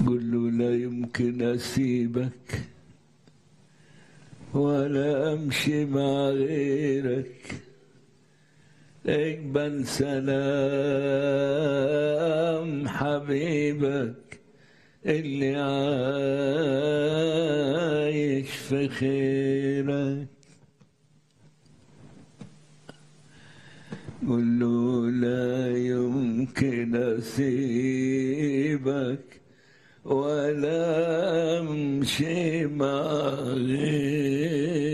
قل له لا يمكن أسيبك ولا أمشي مع غيرك اقبل سلام حبيبك اللي عايش في خيرك قل له لا يمكن أسيبك ولا أمشي مع غيرك